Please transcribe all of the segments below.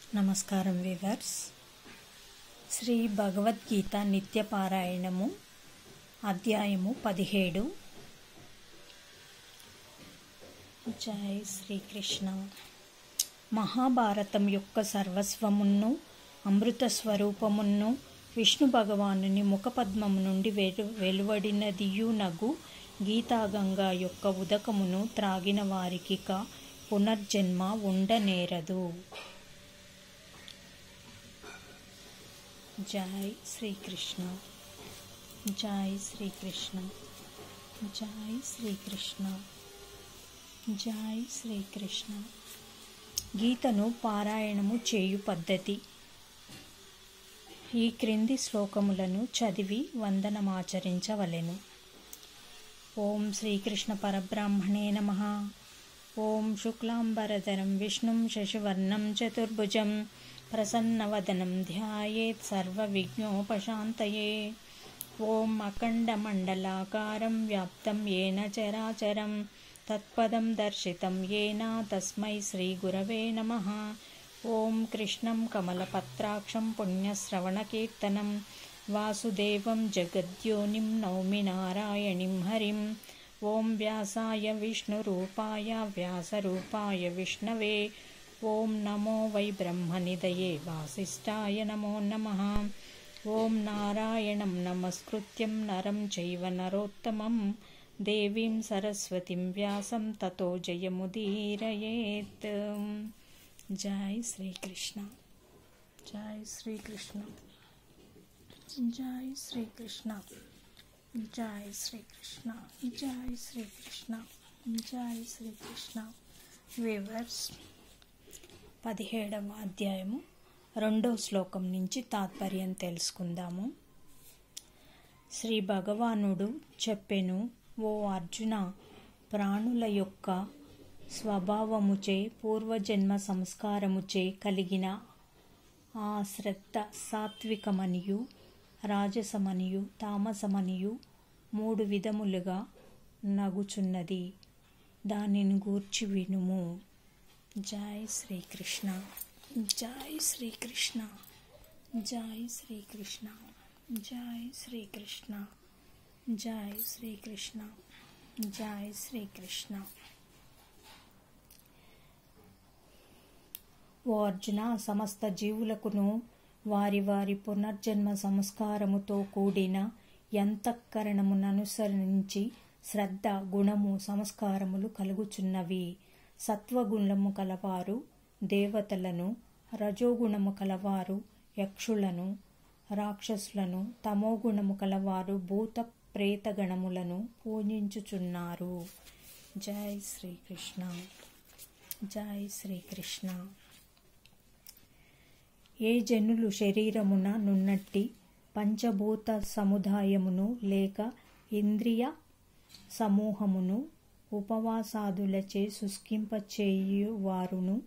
నమస్కారం వివర్స్ శ్రీ భగవద్గీత నిత్య పారాయణము అధ్యాయము పదిహేడు జై శ్రీకృష్ణ మహాభారతం యొక్క సర్వస్వమును అమృత స్వరూపమును విష్ణు భగవానుని ముఖపద్మము నుండి వెలు వెలువడినదియునగు గీతాగంగా యొక్క ఉదకమును త్రాగిన వారికిక పునర్జన్మ ఉండనేరదు జై శ్రీకృష్ణ జై శ్రీకృష్ణ జై శ్రీకృష్ణ జై శ్రీకృష్ణ గీతను పారాయణము చేయు పద్ధతి ఈ క్రింది శ్లోకములను చదివి వందనమాచరించవలెను ఓం శ్రీకృష్ణ పరబ్రాహ్మణే నమ ఓం శుక్లాంబరధరం విష్ణుం శశివర్ణం చతుర్భుజం ప్రసన్నవదనం ధ్యాయేత్ సర్వవిఘ్నోపశాంతయే ఓం అఖండమండలాకారం వ్యాప్తం ఏన చరాచరం తత్పదం దర్శితం ఏన తస్మై శ్రీగురవే నమ ఓం కృష్ణం కమలపత్రాక్షం పుణ్యశ్రవణకీర్తనం వాసుదేవం జగద్యోనిం నౌమి నారాయణిం హరిం ఓం వ్యాసాయ విష్ణురూపాయ వ్యాసరూపాయ విష్ణవే ఓం నమో వై బ్రహ్మనిదయే వాసిష్ఠాయ నమో నమ ఓం నారాయణం నమస్కృత్యం నరం చైవ నరోత్తమం దేవీం సరస్వతిం వ్యాసం తతో జయముదీరయేత్ జై శ్రీకృష్ణ జై శ్రీకృష్ణ జై శ్రీకృష్ణ జై శ్రీకృష్ణ జై శ్రీకృష్ణ జై శ్రీకృష్ణ వివర్స్ పదిహేడవ అధ్యాయము రెండో శ్లోకం నుంచి తాత్పర్యం తెలుసుకుందాము శ్రీ భగవానుడు చెప్పెను ఓ అర్జున ప్రాణుల యొక్క స్వభావముచే పూర్వజన్మ సంస్కారముచే కలిగిన ఆ శ్రద్ధ సాత్వికమనియు రాజసమనియు తామసమనియు మూడు విధములుగా నగుచున్నది దానిని గూర్చి వినుము జై శ్రీకృష్ణ జై శ్రీకృష్ణ జై శ్రీకృష్ణ జై శ్రీకృష్ణ జై శ్రీకృష్ణ జై శ్రీకృష్ణ ఓ అర్జున సమస్త జీవులకును వారి వారి పునర్జన్మ సంస్కారముతో కూడిన యంతఃకరణముననుసరించి శ్రద్ధ గుణము సంస్కారములు కలుగుచున్నవి సత్వగుణము కలవారు దేవతలను రజోగుణము కలవారు యక్షులను రాక్షసులను తమోగుణము కలవారు భూత ప్రేతగణములను పూజించుచున్నారు జై శ్రీకృష్ణ జై శ్రీకృష్ణ ఏ జనులు శరీరమున నున్నట్టి పంచభూత సముదాయమును లేక ఇంద్రియ సమూహమును ఉపవాసాదులచే శుష్కింపచేయువారును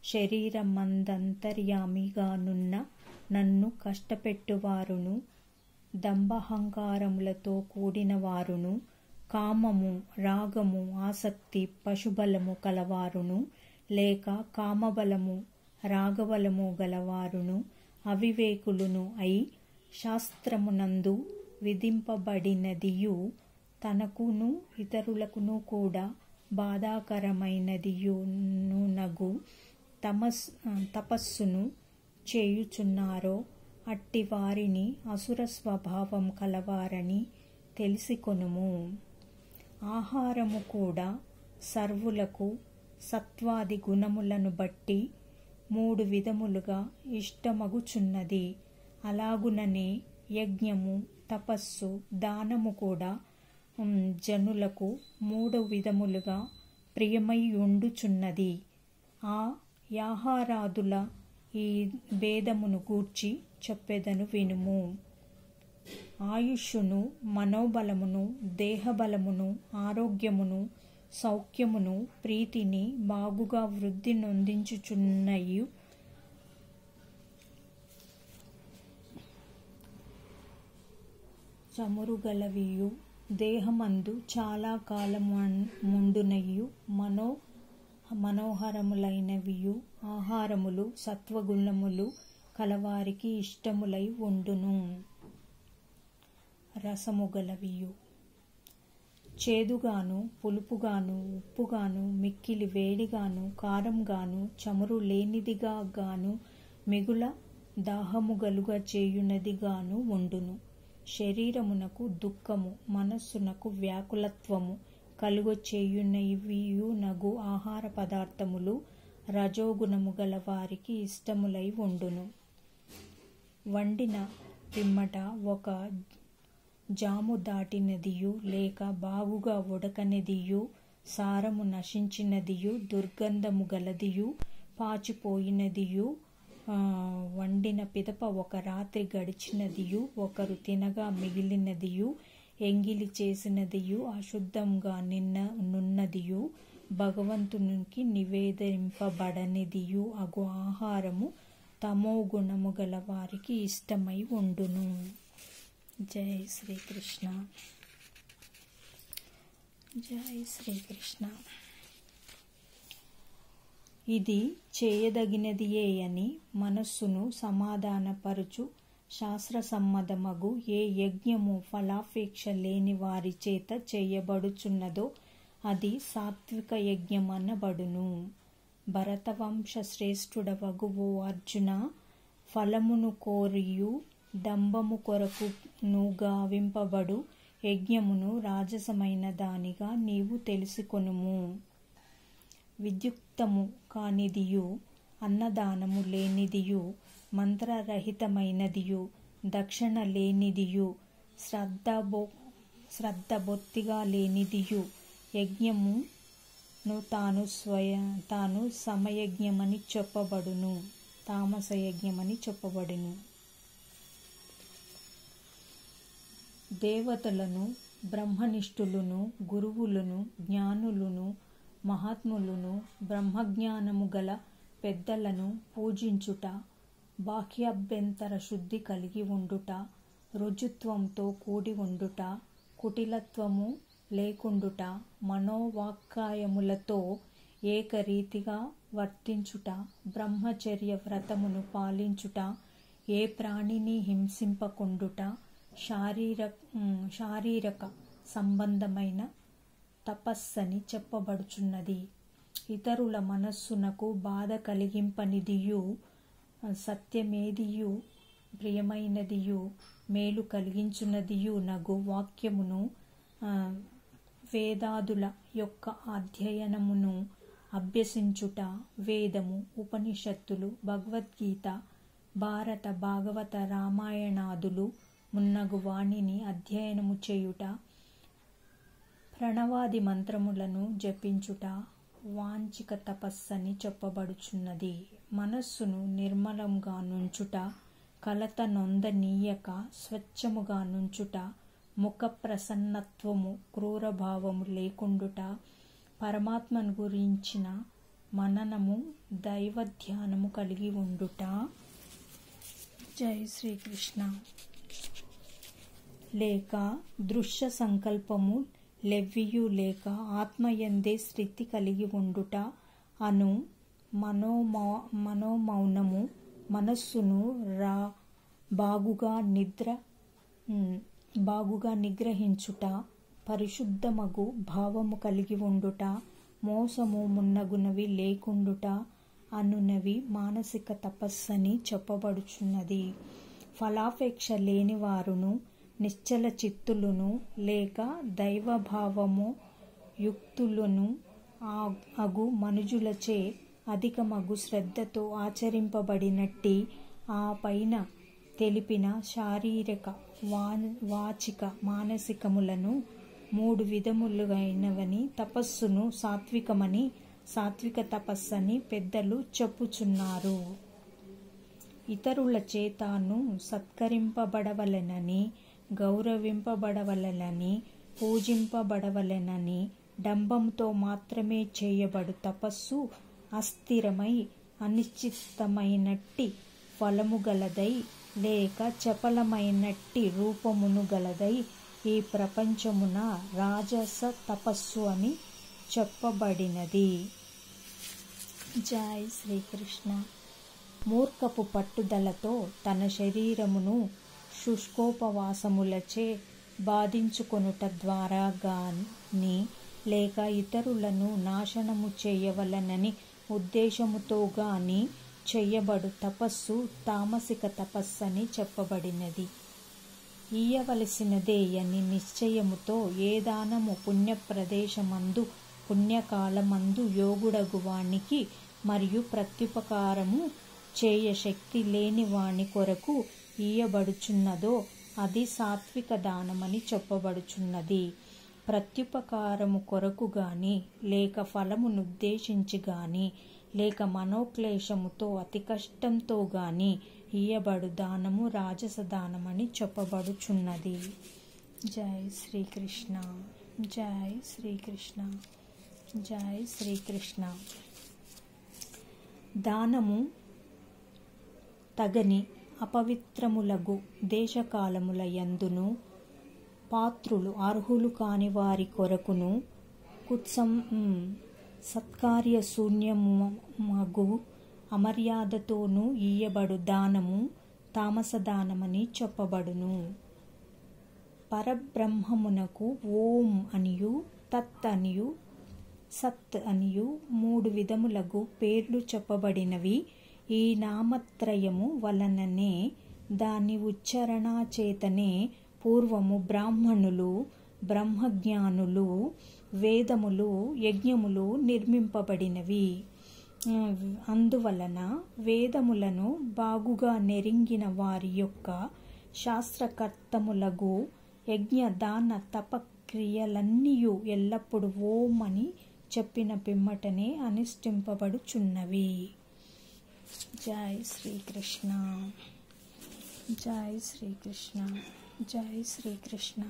శరీరమందంతర్యామిగానున్న నన్ను కష్టపెట్టువారును దంభహంకారములతో కూడిన వారును కామము రాగము ఆసక్తి పశుబలము కలవారును లేక కామబలము రాగబలము గలవారును అవివేకులును అయి శాస్త్రమునందు విధింపబడినదియు తనకును ఇతరులకును కూడా బాధాకరమైనదియును నగు తమస్ తపస్సును చేయుచున్నారో అట్టి వారిని అసుర స్వభావం కలవారని తెలిసికొనుము ఆహారము కూడా సర్వులకు సత్వాది గుణములను బట్టి మూడు విధములుగా ఇష్టమగుచున్నది అలాగుననే యజ్ఞము తపస్సు దానము కూడా జనులకు మూడు విధములుగా ప్రియమై ఉండుచున్నది ఆ యాహారాదుల ఈ భేదమును గూర్చి చెప్పెదను వినుము ఆయుష్ను మనోబలమును దేహబలమును ఆరోగ్యమును సౌఖ్యమును ప్రీతిని బాగుగా వృద్ధి నొందించుచున్నయు చమురుగలవియు దేహమందు చాలా కాలము ముండునయ్యు మనో మనోహరములైనవియు ఆహారములు సత్వగుణములు కలవారికి ఇష్టములై ఉండును రసముగలవియు చేదుగాను పులుపుగాను ఉప్పుగాను మిక్కిలి వేడిగాను కారంగాను చమురు లేనిదిగా గాను మిగుల దాహముగలుగా చేయునదిగాను ఉండును శరీరమునకు దుఃఖము మనస్సునకు వ్యాకులత్వము కలుగ చేయునవియు నగు ఆహార పదార్థములు రజోగుణము గల వారికి ఇష్టములై ఉండును వండిన పిమ్మట ఒక జాము దాటినదియు లేక బాగుగా ఉడకనిదియు సారము నశించినదియు దుర్గంధము గలదియు పాచిపోయినదియు వండిన పిదప ఒక రాత్రి గడిచినదియు ఒకరు తినగా మిగిలినదియు ఎంగిలి చేసినదియు అశుద్ధంగా నిన్న నున్నదియు భగవంతునికి నివేదింపబడనిదియు అగు ఆహారము తమో గుణము గల వారికి ఇష్టమై ఉండును జై శ్రీకృష్ణ జై శ్రీకృష్ణ ఇది చేయదగినదియే అని మనస్సును సమాధానపరుచు శాస్త్రసమ్మతమగు ఏ యజ్ఞము ఫలాపేక్ష లేని వారి చేత చేయబడుచున్నదో అది సాత్విక యజ్ఞమనబడును భరతవంశ శ్రేష్ఠుడవగు ఓ అర్జున ఫలమును కోరియు దంభము కొరకును గావింపబడు యజ్ఞమును రాజసమైన దానిగా నీవు తెలుసుకొనుము విద్యుక్తము కానిదియు అన్నదానము లేనిదియు మంత్రరహితమైనదియు దక్షిణ లేనిదియు శ్రద్ధ శ్రద్ధ బొత్తిగా లేనిదియు యజ్ఞమును తాను స్వయ తాను సమయజ్ఞమని చెప్పబడును తామస యజ్ఞమని చెప్పబడును దేవతలను బ్రహ్మనిష్ఠులను గురువులను జ్ఞానులను మహాత్ములను బ్రహ్మజ్ఞానము గల పెద్దలను పూజించుట బాహ్యాభ్యంతర శుద్ధి కలిగి ఉండుట రుజుత్వంతో కూడి ఉండుట కుటిలత్వము లేకుండుట మనోవాక్కాయములతో ఏకరీతిగా వర్తించుట బ్రహ్మచర్య వ్రతమును పాలించుట ఏ ప్రాణిని హింసింపకుండుట శారీర శారీరక సంబంధమైన తపస్సని చెప్పబడుచున్నది ఇతరుల మనస్సునకు బాధ కలిగింపనిదియు సత్యమేదియు ప్రియమైనదియు మేలు కలిగించున్నదియు నగు వాక్యమును వేదాదుల యొక్క అధ్యయనమును అభ్యసించుట వేదము ఉపనిషత్తులు భగవద్గీత భారత భాగవత రామాయణాదులు మున్నగు వాణిని అధ్యయనము చేయుట ప్రణవాది మంత్రములను జపించుట వాంచిక తపస్సని చెప్పబడుచున్నది మనస్సును నిర్మలంగా నుంచుట కలత నొందనీయక స్వచ్ఛముగా నుంచుట ముఖ ప్రసన్నత్వము క్రూరభావము లేకుండుట పరమాత్మను గురించిన మననము దైవ ధ్యానము కలిగి ఉండుట జై శ్రీకృష్ణ లేక దృశ్య సంకల్పము లెవ్వియు లేక ఆత్మయందే స్థితి కలిగి ఉండుట అను మనోమౌ మనోమౌనము మనస్సును రా బాగుగా నిద్ర బాగుగా నిగ్రహించుట పరిశుద్ధమగు భావము కలిగి ఉండుట మోసము మున్నగునవి లేకుండుట అనునవి మానసిక తపస్సని చెప్పబడుచున్నది ఫలాపేక్ష లేని వారును నిశ్చల చిత్తులను లేక దైవభావము యుక్తులను అగు మనుజులచే అధికమగు శ్రద్ధతో ఆచరింపబడినట్టి ఆ పైన తెలిపిన శారీరక వా వాచిక మానసికములను మూడు విధములుగైనవని తపస్సును సాత్వికమని సాత్విక తపస్సని పెద్దలు చెప్పుచున్నారు ఇతరుల చేతాను సత్కరింపబడవలెనని గౌరవింపబడవలెనని పూజింపబడవలెనని డంబంతో మాత్రమే చేయబడు తపస్సు అస్థిరమై అనిశ్చితమైనట్టి ఫలము గలదై లేక చపలమైనట్టి రూపమును గలదై ఈ ప్రపంచమున రాజస తపస్సు అని చెప్పబడినది జై శ్రీకృష్ణ మూర్ఖపు పట్టుదలతో తన శరీరమును శుష్కోపవాసములచే బాధించుకొనుట ద్వారా గాని లేక ఇతరులను నాశనము చేయవలనని ఉద్దేశముతో గాని చెయ్యబడు తపస్సు తామసిక తపస్సని చెప్పబడినది ఇయ్యవలసినదే అని నిశ్చయముతో ఏ దానము పుణ్యప్రదేశమందు పుణ్యకాలమందు యోగుడగు వానికి మరియు ప్రత్యుపకారము చేయ శక్తి లేని వాని కొరకు ఇయ్యబడుచున్నదో అది సాత్విక దానమని చెప్పబడుచున్నది ప్రత్యుపకారము కొరకు గాని లేక ఫలమునుద్దేశించి గాని లేక మనోక్లేశముతో అతి కష్టంతో గాని ఇయ్యబడు దానము రాజస దానమని చెప్పబడుచున్నది జై శ్రీకృష్ణ జై శ్రీకృష్ణ జై శ్రీకృష్ణ దానము తగని అపవిత్రములగు దేశకాలముల యందును పాత్రులు అర్హులు కాని వారి కొరకును కుత్సం సత్కార్య శూన్యమగు అమర్యాదతోనూ ఇయ్యబడు దానము తామస దానమని చెప్పబడును పరబ్రహ్మమునకు ఓం అనియు తత్ అనియు సత్ అనియు మూడు విధములగు పేర్లు చెప్పబడినవి ఈ నామత్రయము వలననే దాని ఉచ్చారణ చేతనే పూర్వము బ్రాహ్మణులు బ్రహ్మజ్ఞానులు వేదములు యజ్ఞములు నిర్మింపబడినవి అందువలన వేదములను బాగుగా నెరింగిన వారి యొక్క శాస్త్రకర్తములగు యజ్ఞ దాన తపక్రియలన్నీయు ఎల్లప్పుడు ఓం అని చెప్పిన పిమ్మటనే అనుష్ఠింపబడుచున్నవి జై శ్రీకృష్ణ జై శ్రీకృష్ణ జై శ్రీకృష్ణ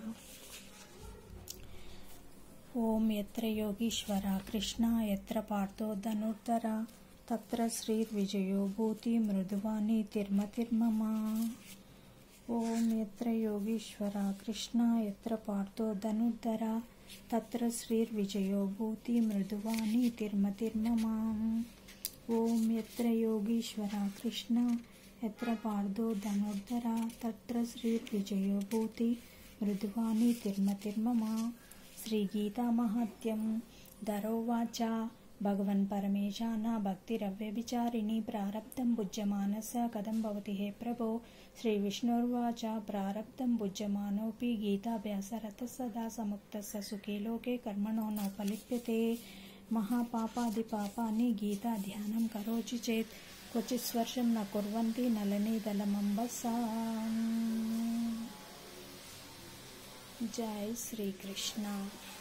ఓం ఎత్ర యోగీశ్వర కృష్ణ ఎత్ర పార్థో ధనుర్ధర తత్ర శ్రీర్విజయో భూతి మృదువాణి తిర్మతిర్మమా ఓం ఎత్ర యోగీశ్వర కృష్ణ ఎత్ర పార్థో ధనుర్ధర తత్ర శ్రీర్విజయో భూతి మృదువాణి తిర్మతిర్మమా ఓం ఎత్ర యోగీశ్వర కృష్ణ ఎత్ర పార్థో ధనుర్ధర తత్ర శ్రీర్విజయో భూతి మృదువాణి తిర్మతిర్మమా శ్రీగీతామహత్యం ధరోవాచ భగవన్ పరమేశాన భక్తిరవ్యభిచారిణి ప్రారబ్ధం భుజ్యమానస కథం భవతి హే ప్రభో శ్రీ విష్ణుర్వాచ ప్రారబ్ధం భుజ్యమానోపి గీతాభ్యాసరత సదా సముక్తస్య సుఖే లోకే కర్మణో నోపలిప్యతే మహాపాపాది పాపాన్ని గీతా ధ్యానం కరోచి చేత్ క్వచిత్ స్వర్శం న కుర్వంతి నలనే దళమంబసా జై శ్రీకృష్ణ